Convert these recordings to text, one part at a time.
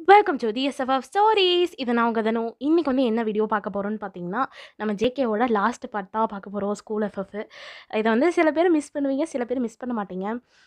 welcome to டிஎஸ்எஃப்எஃப் stories இது நான் உங்கள் தனு இன்றைக்கி வந்து என்ன வீடியோ பார்க்க போகிறோன்னு பார்த்தீங்கன்னா நம்ம ஜேகேவோட லாஸ்ட் பார்ட் தான் பார்க்க போகிறோம் ஸ்கூல் எஃப்எஃப் இதை வந்து சில பேர் மிஸ் பண்ணுவீங்க சில பேர் மிஸ் பண்ண மாட்டீங்க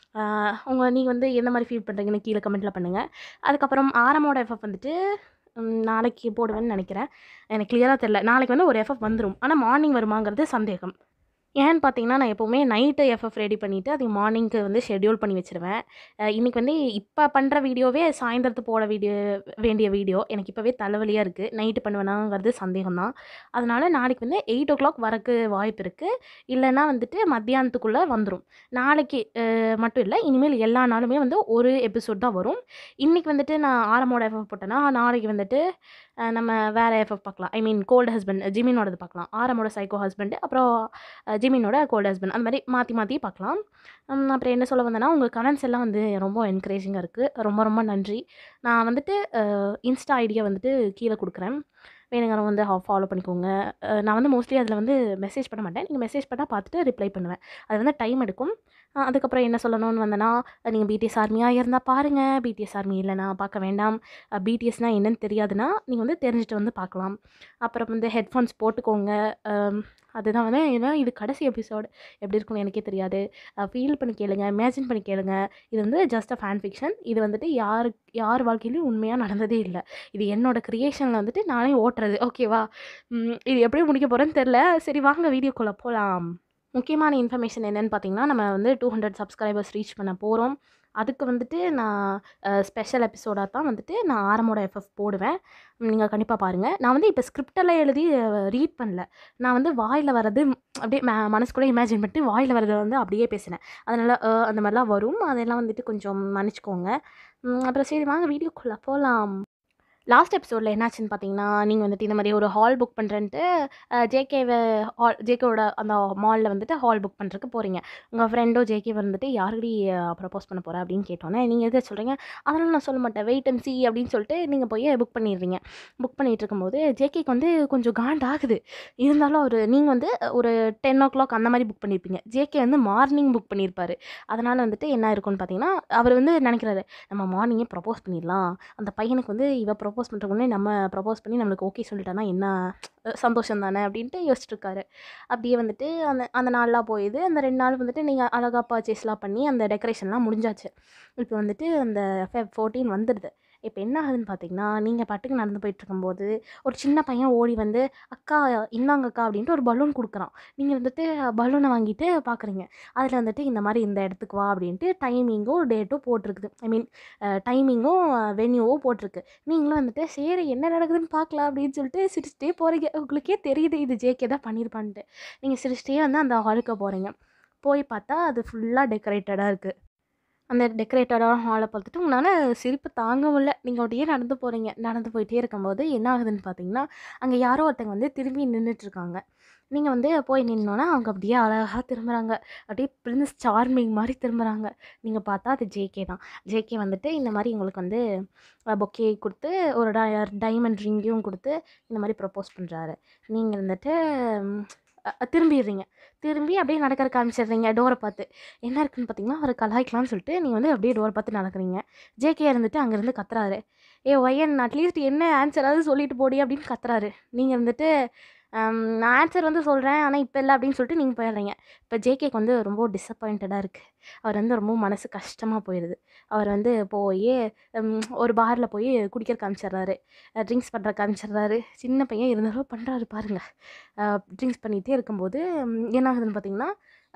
உங்கள் நீங்கள் வந்து எந்த மாதிரி ஃபீல் பண்ணுறீங்கன்னு கீழே கமெண்ட்டில் பண்ணுங்கள் அதுக்கப்புறம் ஆரமோட எஃப்எஃப் வந்துட்டு ம், நாளைக்கு போடுவேன்னு நினைக்கிறேன் எனக்கு கிளியராக தெரில நாளைக்கு வந்து ஒரு எஃப்எஃப் வந்துடும் ஆனால் மார்னிங் வருமாங்கிறது சந்தேகம் ஏன்னு பார்த்தீங்கன்னா நான் எப்போவுமே நைட்டு எஃப்எஃப் ரெடி பண்ணிவிட்டு அது மார்னிங்க்கு வந்து ஷெட்யூல் பண்ணி வச்சுருவேன் அஹ் இன்னைக்கு வந்து இப்போ பண்ணுற வீடியோவே சாயந்தரத்து போட வீடியோ வேண்டிய வீடியோ எனக்கு இப்போவே தலைவலியாக இருக்குது நைட்டு பண்ணுவேனாங்கிறது சந்தேகம் தான் அதனால் நாளைக்கு வந்து எயிட் ஓ கிளாக் வரக்கு வாய்ப்பு இருக்குது இல்லைன்னா வந்துட்டு மத்தியானத்துக்குள்ளே வந்துடும் நாளைக்கு அஹ், மட்டும் இல்லை இனிமேல் எல்லா நாளுமே வந்து ஒரு எபிசோட் தான் வரும் இன்றைக்கி வந்துட்டு நான் ஆரமோட எஃப்எஃப் போட்டேன்னா நாளைக்கு வந்துட்டு அஹ், நம்ம வேறு எஃப்எஃப் பார்க்கலாம் ஐ மீன் கோல்டு ஹஸ்பண்ட் ஜிமினோடது பார்க்கலாம் ஆரமோட சைக்கோ ஹஸ்பண்ட் அப்புறம் அஹ், ஜிமினோட கோல்டு ஹஸ்பண்ட் அந்த மாதிரி மாற்றி மாற்றி பார்க்கலாம் உம், அப்புறம் என்ன சொல்ல வந்தேன்னா உங்கள் கமெண்ட்ஸ் எல்லாம் வந்து ரொம்ப என்கரேஜிங்காக இருக்குது ரொம்ப ரொம்ப நன்றி நான் வந்துட்டு இன்ஸ்டா ஐடியா வந்துட்டு கீழே கொடுக்குறேன் வேணுங்கிறவங்க வந்து ஃபாலோ பண்ணிக்கோங்க அஹ், நான் வந்து மோஸ்ட்லி அதில் வந்து மெசேஜ் பண்ண மாட்டேன் நீங்கள் மெசேஜ் பண்ணால் பார்த்துட்டு ரிப்ளை பண்ணுவேன் அது வந்து டைம் எடுக்கும் அஹ், அதுக்கப்புறம் என்ன சொல்லணும்னு வந்தேன்னா நீங்கள் பிடிஎஸ் ஆர்மியாக இருந்தால் பாருங்கள் பிடிஎஸ் ஆர்மி இல்லைனா பார்க்க வேண்டாம் பிடிஎஸ்னால் என்னன்னு தெரியாதுன்னா நீங்கள் வந்து தெரிஞ்சுட்டு வந்து பார்க்கலாம் அப்புறம் வந்து ஹெட்ஃபோன்ஸ் போட்டுக்கோங்க அம், அதுதான் வந்து ஏன்னா இது கடைசி எபிசோடு எப்படி இருக்கும்னு எனக்கே தெரியாது ஃபீல் பண்ணி கேளுங்க இமேஜின் பண்ணி கேளுங்க இது வந்து ஜஸ்ட் அ ஃபேன் ஃபிக்ஷன் இது வந்துட்டு யாரு யார் வாழ்க்கையிலையும் உண்மையாக நடந்ததே இல்லை இது என்னோட க்ரியேஷனில் வந்துட்டு நானே ஓட்டுறது ஓகேவா ம், இது எப்படி முடிக்க போகிறேன்னு தெரில சரி வாங்க வீடியோக்குள்ளே போகலாம் முக்கியமான இன்ஃபர்மேஷன் என்னென்னு பார்த்தீங்கன்னா நம்ம வந்து டூ ஹண்ட்ரட் சப்ஸ்கிரைபர்ஸ் ரீச் பண்ண போகிறோம் அதுக்கு வந்துட்டு நான் ஸ்பெஷல் எபிசோடாக தான் வந்துட்டு நான் ஆரமோட எஃப்எஃப் போடுவேன் நீங்கள் கண்டிப்பாக பாருங்கள் நான் வந்து இப்போ ஸ்கிரிப்டெல்லாம் எழுதி ரீட் பண்ணல நான் வந்து வாயில் வர்றது ம், அப்படியே ம மனசுக்குள்ளே இமேஜின் பண்ணிட்டு வாயில் வர்றதை வந்து அப்படியே பேசினேன் அதனால் அஹ், அந்த மாதிரிலாம் வரும் அதெல்லாம் வந்துட்டு கொஞ்சம் மன்னிச்சுக்கோங்க ம், அப்புறம் சரி வாங்க வீடியோக்குள்ளே போகலாம் லாஸ்ட் எபிசோடில் என்னாச்சுன்னு பார்த்தீங்கன்னா நீங்கள் வந்துட்டு இந்த மாதிரி ஒரு ஹால் புக் பண்ணுறேன்ட்டு ஜேகேவை ஹால் ஜேகேவோட அந்த மாலில் வந்துட்டு ஹால் புக் பண்ணுறதுக்கு போகிறீங்க உங்கள் ஃப்ரெண்டோ ஜேகே வந்துட்டு யாருடி ப்ரப்போஸ் பண்ண போகிற அப்படின்னு கேட்டோன்னே நீங்கள் எதை சொல்கிறீங்க அதெல்லாம் நான் சொல்ல மாட்டேன் வெயிட் அண்ட் சி அப்படின்னு சொல்லிட்டு நீங்கள் போய் புக் பண்ணிடுறீங்க புக் பண்ணிட்டு இருக்கும்போது ஜேகேக்கு வந்து கொஞ்சம் காண்ட் ஆகுது இருந்தாலும் அவர் நீங்கள் வந்து ஒரு டென் ஓ கிளாக் அந்த மாதிரி புக் பண்ணியிருப்பீங்க ஜேகே வந்து மார்னிங் புக் பண்ணியிருப்பாரு அதனால் வந்துட்டு என்ன இருக்கும்னு பார்த்தீங்கன்னா அவர் வந்து நினைக்கிறாரு நம்ம மார்னிங்கே ப்ரப்போஸ் பண்ணிடலாம் அந்த பையனுக்கு வந்து இவ ப்ரப்போஸ் பண்ணுறக்கு முன்னே நம்ம ப்ரப்போஸ் பண்ணி நம்மளுக்கு ஓகே சொல்லிட்டானா என்ன அஹ் சந்தோஷம் தானே அப்படின்ட்டு யோசிச்சுட்டு இருக்காரு அப்படியே வந்துட்டு அந்த அந்த நாள்லாம் போயிது அந்த ரெண்டு நாள் வந்துட்டு நீங்கள் அழகாக பர்ச்சேஸ்லாம் பண்ணி அந்த டெக்கரேஷன்லாம் முடிஞ்சாச்சு இப்போ வந்துட்டு அந்த ஃபெப் ஃபோர்டீன் வந்துடுது இப்போ என்ன ஆகுதுன்னு பார்த்தீங்கன்னா நீங்கள் பாட்டுக்கு நடந்து போயிட்டு இருக்கும்போது ஒரு சின்ன பையன் ஓடி வந்து அக்கா இந்தாங்க அக்கா அப்படின்ட்டு ஒரு பலூன் கொடுக்குறான் நீங்கள் வந்துட்டு பலூனை வாங்கிட்டு பார்க்குறீங்க அதில் வந்துட்டு இந்த மாதிரி இந்த இடத்துக்கு வா அப்படின்ட்டு டைமிங்கும் டேட்டும் போட்டிருக்குது ஐ மீன் டைமிங்கும் வென்யூவும் போட்டிருக்கு நீங்களும் வந்துட்டு சரி என்ன நடக்குதுன்னு பார்க்கலாம் அப்படின்னு சொல்லிட்டு சிரிச்சிட்டே போகிறீங்க உங்களுக்கே தெரியுது இது ஜேகே தான் பண்ணியிருப்பான்ட்டு நீங்கள் சிரிச்சிட்டே வந்து அந்த ஹாலுக்கு போகிறீங்க போய் பார்த்தா அது ஃபுல்லாக டெக்கரேட்டடாக இருக்குது அந்த டெக்கரேட்டடான ஹாலை பார்த்துட்டு உங்களால் சிரிப்பு தாங்க முடியல நீங்கள் அப்படியே நடந்து போகிறீங்க நடந்து போயிட்டே இருக்கும்போது என்ன ஆகுதுன்னு பார்த்தீங்கன்னா அங்கே யாரோ ஒருத்தங்க வந்து திரும்பி நின்றுட்டுருக்காங்க நீங்கள் வந்து போய் நின்னோன்னா அவங்க அப்படியே அழகாக திரும்புகிறாங்க அப்படியே பிரின்ஸ் சார்மிங் மாதிரி திரும்புகிறாங்க நீங்கள் பார்த்தா அது ஜேகே தான் ஜேகே வந்துட்டு இந்த மாதிரி உங்களுக்கு வந்து பொக்கே கொடுத்து ஒரு டை டைமண்ட் ரிங்கையும் கொடுத்து இந்த மாதிரி ப்ரப்போஸ் பண்ணுறாரு நீங்கள் வந்துட்டு ம், அ- அ- திரும்பிடுறீங்க திரும்பி அப்படியே நடக்கிற காமிச்சிடுறீங்க டோரை பார்த்து என்ன இருக்குன்னு பார்த்தீங்கன்னா அவர் கலாய்க்கலாம்னு சொல்லிட்டு நீங்கள் வந்து அப்படியே டோரை பார்த்து நடக்கிறீங்க ஜேகே இருந்துட்டு அங்கேருந்து கத்துறாரு ஏ ஒய்யன் அட்லீஸ்ட் என்ன ஆன்சராவது சொல்லிட்டு போடி அப்படின்னு கத்துறாரு நீங்கள் வந்துட்டு "ஆம், நான் ஆன்சர் வந்து சொல்கிறேன் ஆனால் இப்போ இல்லை அப்படின்னு சொல்லிட்டு நீங்கள் போயிடுறீங்க இப்போ ஜேகேக்கு வந்து ரொம்ப டிசப்பாயிண்டடாக இருக்குது அவர் வந்து ரொம்ப மனசு கஷ்டமாக போயிடுது அவர் வந்து போய் ஒரு பாரில் போய் குடிக்கிற காமிச்சிடுறாரு ட்ரிங்க்ஸ் பண்ணுற காமிச்சிடுறாரு சின்ன பையன் இருந்தாலும் பண்ணுறாரு பாருங்கள் ட்ரிங்க்ஸ் பண்ணிகிட்டே இருக்கும்போது ம், என்ன ஆகுதுன்னு பார்த்தீங்கன்னா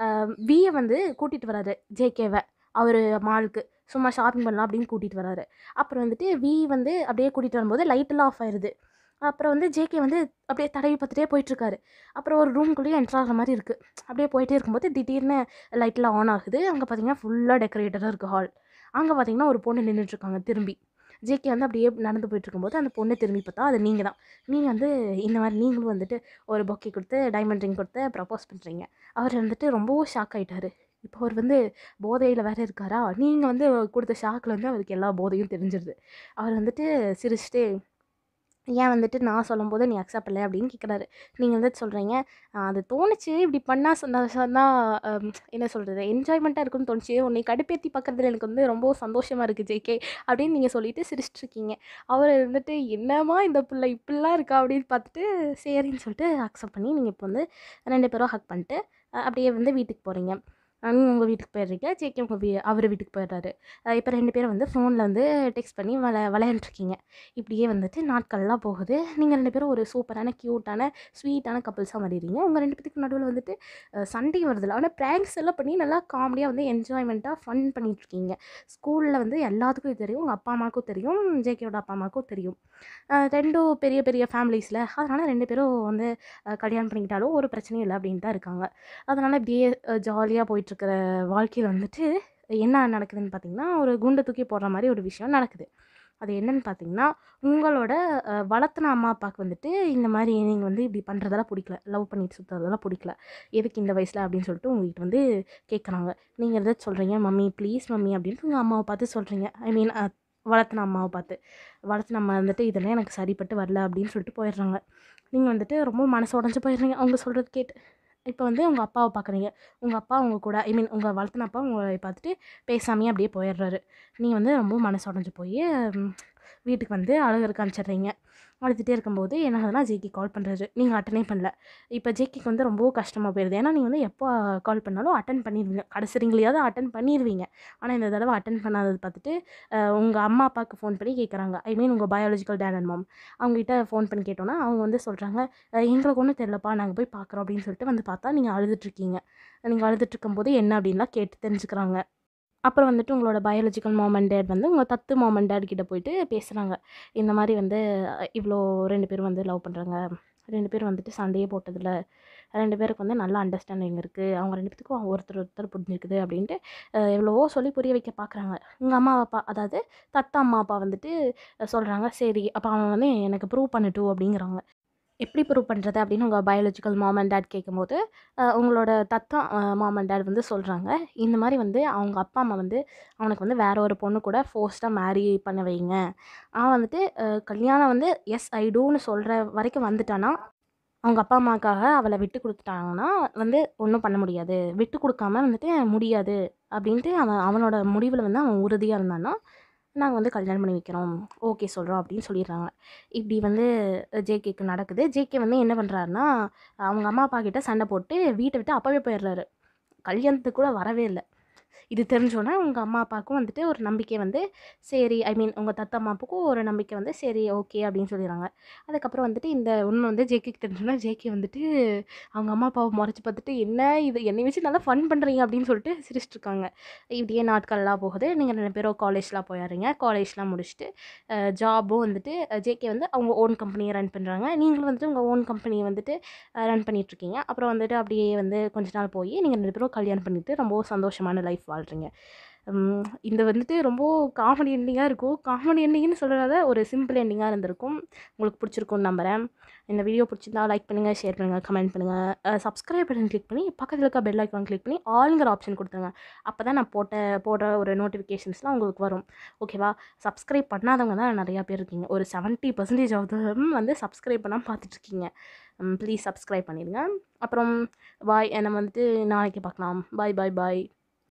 வியை வந்து கூட்டிகிட்டு வராரு ஜேகேவை அவர் மாலுக்கு சும்மா ஷாப்பிங் பண்ணலாம் அப்படின்னு கூட்டிகிட்டு வராரு அப்புறம் வந்துட்டு வி வந்து அப்படியே கூட்டிகிட்டு வரும்போது லைட்டெல்லாம் ஆஃப் ஆயிடுது அப்புறம் வந்து ஜேகே வந்து அப்படியே தடவி பார்த்துட்டே போயிட்டுருக்காரு அப்புறம் ஒரு ரூம்குள்ளேயே என்ட்ரு ஆகிற மாதிரி இருக்குது அப்படியே போயிட்டே இருக்கும்போது திடீர்னு லைட்லாம் ஆன் ஆகுது அங்கே பார்த்தீங்கன்னா ஃபுல்லாக டெக்கரேட்டடாக இருக்குது ஹால் அங்கே பார்த்தீங்கன்னா ஒரு பொண்ணு நின்றுட்டுருக்காங்க திரும்பி ஜேகே வந்து அப்படியே நடந்து போயிட்டு இருக்கும்போது அந்த பொண்ணை திரும்பி பார்த்தா அது நீங்கள் தான் நீங்கள் வந்து இந்த மாதிரி நீங்களும் வந்துட்டு ஒரு பொக்கே கொடுத்து டைமண்ட் ரிங் கொடுத்து ப்ரப்போஸ் பண்ணுறீங்க அவர் வந்துட்டு ரொம்பவும் ஷாக் ஆகிட்டாரு இப்போ அவர் வந்து போதையில் வேற இருக்காரா நீங்கள் வந்து கொடுத்த ஷாக்கில் வந்து அவருக்கு எல்லா போதையும் தெரிஞ்சிருது அவர் வந்துட்டு சிரிச்சிட்டே ஏன் வந்துட்டு நான் சொல்லும்போது நீ அக்செப்ட் பண்ணல அப்படின்னு கேட்குறாரு நீங்கள் வந்துட்டு சொல்கிறீங்க அது தோணுச்சு இப்படி பண்ணால் சந்தோஷம் தான் என்ன சொல்கிறது என்ஜாய்மெண்ட்டாக இருக்குன்னு தோணுச்சு உன்னை கடுப்பேற்றி பார்க்குறதுல எனக்கு வந்து ரொம்ப சந்தோஷமாக இருக்குது ஜேகே அப்படின்னு நீங்கள் சொல்லிட்டு சிரிச்சிட்ருக்கீங்க அவர் வந்துட்டு என்னம்மா இந்த பிள்ளை இப்படிலாம் இருக்கா அப்படின்னு பார்த்துட்டு சரின்னு சொல்லிட்டு அக்செப்ட் பண்ணி நீங்கள் இப்போ வந்து ரெண்டு பேரும் ஹக் பண்ணிட்டு அஹ் அப்படியே வந்து வீட்டுக்கு போகிறீங்க நீங்கள் உங்கள் வீட்டுக்கு போயிடுறீங்க ஜேகே உங்கள் வீ அவர் வீட்டுக்கு போயிடுறாரு இப்போ ரெண்டு பேரும் வந்து ஃபோனில் வந்து டெக்ஸ்ட் பண்ணி விளை விளையாண்டுருக்கீங்க இப்படியே வந்துட்டு நாட்கள்லாம் போகுது நீங்கள் ரெண்டு பேரும் ஒரு சூப்பரான க்யூட்டான ஸ்வீட்டான கப்புள்ஸாக மாறிடுறீங்க உங்கள் ரெண்டு பேத்துக்கு நடுவில் வந்துட்டு சண்டே வருதில்ல ஆனால் ப்ராங்க்ஸ் எல்லாம் பண்ணி நல்லா காமெடியாக வந்து என்ஜாய்மெண்ட்டாக ஃபன் பண்ணிகிட்ருக்கீங்க ஸ்கூலில் வந்து எல்லாத்துக்கும் இது தெரியும் உங்கள் அப்பா அம்மாவுக்கும் தெரியும் ஜேகேயோட அப்பா அம்மாவுக்கும் தெரியும் அஹ் ரெண்டும் பெரிய பெரிய ஃபேமிலிஸில் அதனால் ரெண்டு பேரும் வந்து அஹ் கல்யாணம் பண்ணிக்கிட்டாலும் ஒரு பிரச்சனையும் இல்லை அப்படின்னு தான் இருக்காங்க அதனால் இப்படியே ஜாலியாக போயிட்டுருக்கிற வாழ்க்கையில் வந்துட்டு என்ன நடக்குதுன்னு பார்த்தீங்கன்னா ஒரு குண்டை தூக்கி போடுற மாதிரி ஒரு விஷயம் நடக்குது அது என்னன்னு பார்த்தீங்கன்னா உங்களோட அஹ், வளர்த்துன அம்மா அப்பாவுக்கு வந்துட்டு இந்த மாதிரி நீங்கள் வந்து இப்படி பண்ணுறதெல்லாம் பிடிக்கல லவ் பண்ணிட்டு சுற்றுறதெல்லாம் பிடிக்கல எதுக்கு இந்த வயசில் அப்படின்னு சொல்லிட்டு உங்ககிட்ட வந்து கேட்குறாங்க நீங்கள் எதாவது சொல்கிறீங்க மம்மி ப்ளீஸ் மம்மி அப்படின்ட்டு உங்கள் அம்மாவை பார்த்து சொல்கிறீங்க ஐ மீன் வளர்த்துன அம்மாவை பார்த்து வளர்த்துன அம்மா வந்துட்டு இதெல்லாம் எனக்கு சரிப்பட்டு வரல அப்படின்னு சொல்லிட்டு போயிடுறாங்க நீங்கள் வந்துட்டு ரொம்ப மனசு உடஞ்சி போயிடுறீங்க அவங்க சொல்கிறது கேட்டு இப்போ வந்து உங்கள் அப்பாவை பார்க்குறீங்க உங்கள் அப்பா உங்க கூட ஐ மீன் உங்கள் வளர்த்துன அப்பா உங்களை பார்த்துட்டு பேசாமையே அப்படியே போயிடுறாரு நீங்கள் வந்து ரொம்ப மனசு உடஞ்சி போய் வீட்டுக்கு வந்து அழுகிறக்கு அனுப்பிச்சிடுறீங்க அழுதுகிட்டே இருக்கும்போது என்ன ஆகுதுன்னா ஜேகே கால் பண்ணுறாரு நீங்கள் அட்டனே பண்ணல இப்போ ஜேகேக்கு வந்து ரொம்ப கஷ்டமாக போயிடுது ஏன்னா நீங்கள் வந்து எப்போ கால் பண்ணாலும் அட்டன் பண்ணிடுவீங்க கடைசி ரிங்லையாவது அட்டன் பண்ணிடுவீங்க ஆனால் இந்த தடவை அட்டன் பண்ணாதது பார்த்துட்டு உங்கள் அம்மா அப்பாவுக்கு ஃபோன் பண்ணி கேட்குறாங்க ஐ மீன் உங்கள் பயாலஜிக்கல் டேட் அண்ட் மாம் அவங்ககிட்ட ஃபோன் பண்ணி கேட்டோன்னா அவங்க வந்து சொல்கிறாங்க எங்களுக்கு ஒன்றும் தெரிலப்பா நாங்கள் போய் பார்க்குறோம் அப்படின்னு சொல்லிட்டு வந்து பார்த்தா நீங்கள் அழுதுட்ருக்கீங்க நீங்கள் அழுதுட்டு இருக்கும்போது என்ன அப்படின்லாம் கேட்டு தெரிஞ்சுக்கிறாங்க அப்புறம் வந்துட்டு உங்களோட பயாலஜிக்கல் மாம் அண்ட் டேட் வந்து உங்கள் தத்து மாம் அண்ட் டேட் கிட்ட போயிட்டு பேசுகிறாங்க இந்த மாதிரி வந்து அஹ், இவ்வளோ ரெண்டு பேரும் வந்து லவ் பண்ணுறாங்க ரெண்டு பேரும் வந்துட்டு சண்டையே போட்டதில்ல ரெண்டு பேருக்கு வந்து நல்ல அண்டர்ஸ்டாண்டிங் இருக்குது அவங்க ரெண்டு பேத்துக்கும் ஒருத்தர் ஒருத்தர் புரிஞ்சிருக்குது அப்படின்ட்டு அஹ், எவ்வளவோ சொல்லி புரிய வைக்க பார்க்குறாங்க உங்கள் அம்மா அப்பா அதாவது தத்த அம்மா அப்பா வந்துட்டு சொல்கிறாங்க சரி அப்போ அவன் வந்து எனக்கு ப்ரூவ் பண்ணட்டும் அப்படிங்கிறாங்க எப்படி ப்ரூவ் பண்ணுறது அப்படின்னு உங்கள் பயாலஜிக்கல் மாம் அண்ட் டேட் கேட்கும்போது அஹ், உங்களோட தத்தா மாம் அண்ட் டேட் வந்து சொல்கிறாங்க இந்த மாதிரி வந்து அவங்க அப்பா அம்மா வந்து அவனுக்கு வந்து வேற ஒரு பொண்ணு கூட ஃபோர்ஸ்டாக மேரி பண்ண வைங்க அவன் வந்துட்டு அஹ், கல்யாணம் வந்து எஸ் ஐ டூன்னு சொல்கிற வரைக்கும் வந்துட்டானா அவங்க அப்பா அம்மாவுக்காக அவளை விட்டு கொடுத்துட்டாங்கன்னா வந்து ஒன்றும் பண்ண முடியாது விட்டு கொடுக்காம வந்துட்டு முடியாது அப்படின்ட்டு அவன் அவனோட முடிவில் வந்து அவன் உறுதியாக இருந்தான்னா நாங்கள் வந்து கல்யாணம் பண்ணி வைக்கிறோம் ஓகே சொல்கிறோம் அப்படின்னு சொல்லிடுறாங்க இப்படி வந்து ஜேகேக்கு நடக்குது ஜேகே வந்து என்ன பண்ணுறாருன்னா அவங்க அம்மா அப்பா கிட்ட சண்டை போட்டு வீட்டை விட்டு அப்பவே போயிடுறாரு கல்யாணத்துக்கு கூட வரவே இல்லை இது தெரிஞ்சோன்னே உங்கள் அம்மா அப்பாவுக்கும் வந்துட்டு ஒரு நம்பிக்கை வந்து சரி ஐ மீன் உங்கள் தத்த அம்மாவுக்கும் ஒரு நம்பிக்கை வந்து சரி ஓகே அப்படின்னு சொல்லிடுறாங்க அதுக்கப்புறம் வந்துட்டு இந்த உண்மை வந்து ஜேகேக்கு தெரிஞ்சோன்னா ஜேகே வந்துட்டு அவங்க அம்மா அப்பாவை முறைச்சி பார்த்துட்டு என்ன இது என்னை வச்சு நல்லா ஃபன் பண்ணுறீங்க அப்படின்னு சொல்லிட்டு சிரிச்சிட்டு இருக்காங்க இப்படியே நாட்கள்லாம் போகுது நீங்கள் ரெண்டு பேரும் காலேஜ்லாம் போயிடுறீங்க காலேஜ்லாம் முடிச்சுட்டு ஜாபும் வந்துட்டு ஜேகே வந்து அவங்க ஓன் கம்பெனியை ரன் பண்ணுறாங்க நீங்களும் வந்துட்டு உங்கள் ஓன் கம்பெனியை வந்துட்டு ரன் பண்ணிகிட்ருக்கீங்க அப்புறம் வந்துட்டு அப்படியே வந்து கொஞ்ச நாள் போய் நீங்கள் ரெண்டு பேரும் கல்யாணம் பண்ணிட்டு ரொம்ப சந்தோஷமான லைஃப் வாழ்கிறீங்க உம், இந்த வந்துட்டு ரொம்ப காமெடி எண்டிங்காக இருக்கும் காமெடி எண்டிங்னு சொல்கிறத ஒரு சிம்பிள் எண்டிங்காக இருந்திருக்கும் உங்களுக்கு பிடிச்சிருக்கும்னு நம்புகிறேன் இந்த வீடியோ பிடிச்சிருந்தா லைக் பண்ணுங்கள் ஷேர் பண்ணுங்கள் கமெண்ட் பண்ணுங்கள் சப்ஸ்கிரைப் பட்டன் கிளிக் பண்ணி பக்கத்தில் இருக்க பெல் ஐக்கான் கிளிக் பண்ணி ஆளுங்கிற ஆப்ஷன் கொடுத்துருங்க அப்போ தான் நான் போட்ட போடுற ஒரு நோட்டிஃபிகேஷன்ஸ்லாம் உங்களுக்கு வரும் ஓகேவா சப்ஸ்கிரைப் பண்ணாதவங்க தான் நிறையா பேர் இருக்கீங்க ஒரு செவன்ட்டி பர்சன்டேஜ் ஆஃப் தம் வந்து சப்ஸ்கிரைப் பண்ணால் பார்த்துட்ருக்கீங்க ப்ளீஸ் சப்ஸ்கிரைப் பண்ணிடுங்க அப்புறம் பாய் நம்ம வந்துட்டு நாளைக்கு பார்க்கலாம் பாய் பாய் பாய்